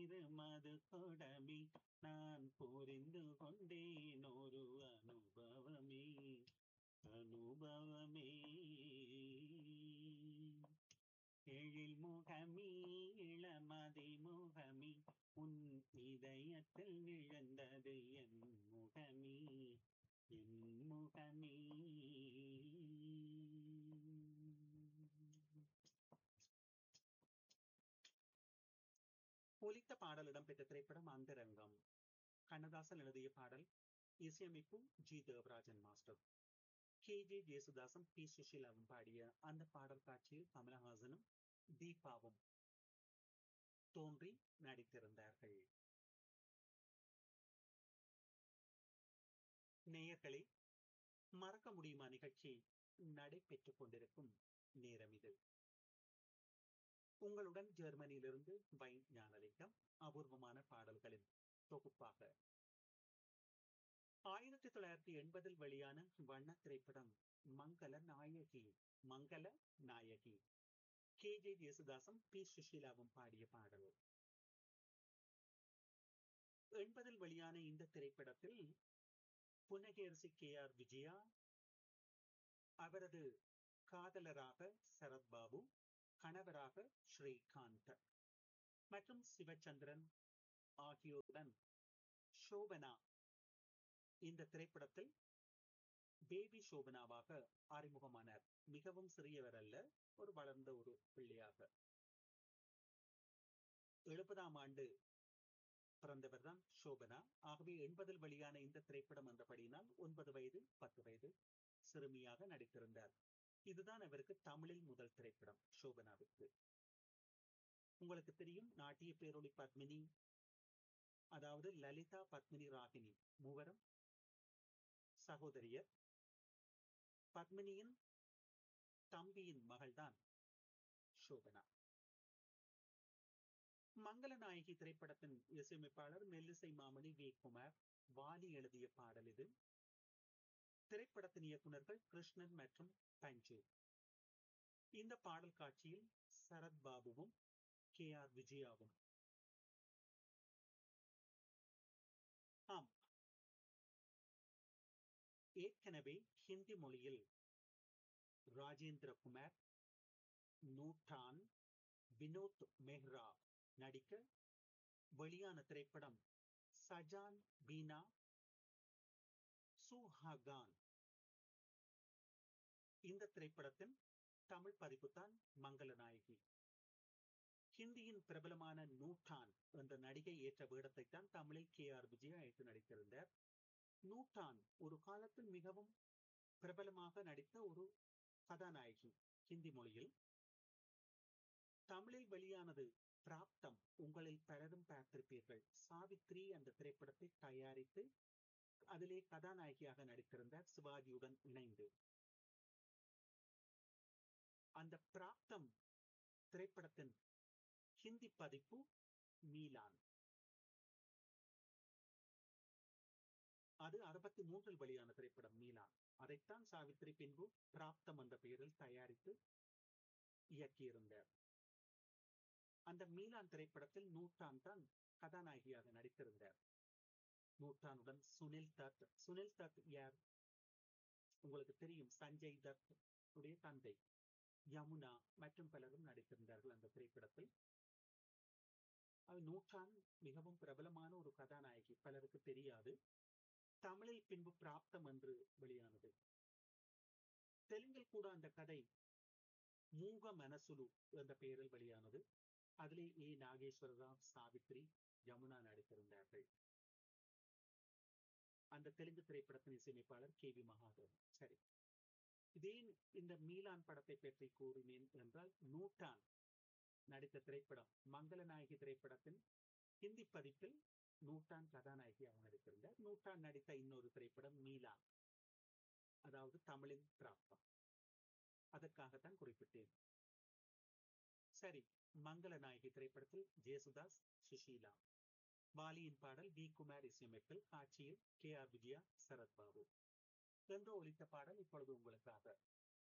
மது கொடமி நான் புரிந்து கொண்டேன் ஒரு அனுபவமே அனுபவமே எழில் முகமே இளமதி முகமே உன் இதயத்தில் விழுந்தது என் முகமே என் முகமே ஒலித்த பாடல் இடம்பெற்ற திரைப்படம் அந்தரங்கம் கண்ணதாசன் எழுதிய பாடல் இசையமைப்பு G Devarajan master K J Jesudasan P சுஷீலாவும் பாடிய அந்த பாடல் காட்சியில் கமலஹாசனும் தீபாவும் தோன்றி நடித்திருந்தார்கள் நேயர்களே மறக்க முடியுமா நிகழ்ச்சி நடைபெற்றுக் கொண்டிருக்கும் நேரம் இது உங்களுடன் ஜெர்மனியிலிருந்து வை ஞானலிங்கம் அபூர்வமான பாடல்களின் தொகுப்பாக ஆயிரத்தி தொள்ளாயிரத்தி எண்பதில் வெளியான வண்ண திரைப்படம் மங்கள நாயகி மங்கள நாயகி கே ஜே யேசுதாசம் பி சுஷீலாவும் பாடிய பாடல் எண்பதில் வெளியான இந்த திரைப்படத்தில் புன்னகேரசி கே ஆர் விஜயா அவரது காதலராக சரத்பாபு கணவராக ஸ்ரீகாந்த் மற்றும் சிவச்சந்திரன் ஆகியோருடன் சோபனா இந்த திரைப்படத்தில் பேபி சோபனாவாக அறிமுகமானார் மிகவும் சிறியவர் அல்ல ஒரு வளர்ந்த ஒரு பிள்ளையாக எழுபதாம் ஆண்டு பிறந்தவர் தான் சோபனா ஆகவே எண்பதில் வெளியான இந்த திரைப்படம் என்றபடியினால் ஒன்பது வயது பத்து வயது சிறுமியாக நடித்திருந்தார் இதுதான் அவருக்கு தமிழில் முதல் திரைப்படம் சோபனாவுக்கு உங்களுக்கு தெரியும் நாட்டிய பேரொளி பத்மினி அதாவது லலிதா பத்மினி ராகினி மூவரும் சகோதரியர் பத்மினியின் தம்பியின் மகள்தான் சோபனா மங்கள நாயகி திரைப்படத்தின் இசையமைப்பாளர் மெல்லிசை மாமணி வி குமார் வாலி எழுதிய பாடல் இது திரைப்படத்தின் இயக்குநர்கள் கிருஷ்ணன் மற்றும் பஞ்சு இந்த பாடல் காட்சியில் சரத் பாபுவும் கே ஆர் விஜயாவும் ஆம் ஏற்கனவே ஹிந்தி மொழியில் ராஜேந்திர குமார் நூட்டான் வினோத் மெஹ்ரா நடிக்க வெளியான திரைப்படம் சஜான் பீனா சுஹாகான் இந்த திரைப்படத்தின் தமிழ் பதிப்புத்தான் மங்கள நாயகி ஹிந்தியின் பிரபலமான நூட்டான் என்ற நடிகை ஏற்ற வேடத்தை தான் தமிழில் கே ஆர் விஜயா ஏற்று நடித்திருந்தார் நூட்டான் ஒரு காலத்தில் மிகவும் பிரபலமாக நடித்த ஒரு கதாநாயகி ஹிந்தி மொழியில் தமிழில் வெளியானது பிராப்தம் உங்களில் பலரும் பார்த்திருப்பீர்கள் சாவித்ரி என்ற திரைப்படத்தை தயாரித்து அதிலே கதாநாயகியாக நடித்திருந்தார் சிவாஜியுடன் இணைந்து அந்த பிராப்தம் திரைப்படத்தின் ஹிந்தி பதிப்பு மீலான் அது அறுபத்தி மூன்றில் வெளியான திரைப்படம் மீலான் அதைத்தான் சாவித்ரி பின்பு பிராப்தம் என்ற பெயரில் தயாரித்து இயக்கியிருந்தார் அந்த மீலான் திரைப்படத்தில் நூட்டான் தான் கதாநாயகியாக நடித்திருந்தார் நூட்டானுடன் சுனில் தத் சுனில் தத் யார் உங்களுக்கு தெரியும் சஞ்சய் தத் உடைய தந்தை யமுனா மற்றும் பலரும் நடித்திருந்தார்கள் அந்த திரைப்படத்தில் நூற்றான் மிகவும் பிரபலமான ஒரு கதாநாயகி பலருக்கு தெரியாது தமிழில் பின்பு பிராப்தம் என்று வெளியானது தெலுங்கில் கூட அந்த கதை மூக மனசுலு என்ற பெயரில் வெளியானது அதிலே ஏ நாகேஸ்வர ராவ் சாவித்ரி யமுனா நடித்திருந்தார்கள் அந்த தெலுங்கு திரைப்படத்தின் இசையமைப்பாளர் கே வி மகாதேவன் சரி இதே இந்த மீலான் படத்தை பற்றி கூறினேன் என்றால் நூட்டான் நடித்த திரைப்படம் மங்கள நாயகி திரைப்படத்தின் ஹிந்தி பதிப்பில் நூட்டான் கதாநாயகியாக நடித்திருந்தார் நூட்டான் நடித்த இன்னொரு திரைப்படம் மீலான் அதாவது தமிழின் பிராப்தம் அதற்காகத்தான் குறிப்பிட்டேன் சரி மங்கள நாயகி திரைப்படத்தில் ஜேசுதாஸ் சுஷீலா பாலியின் பாடல் வி குமார் இசையமைப்பில் காட்சியில் கே ஆர் விஜயா சரத்பாபு என்று ஒலித்த பாடல் இப்பொழுது உங்களுக்காக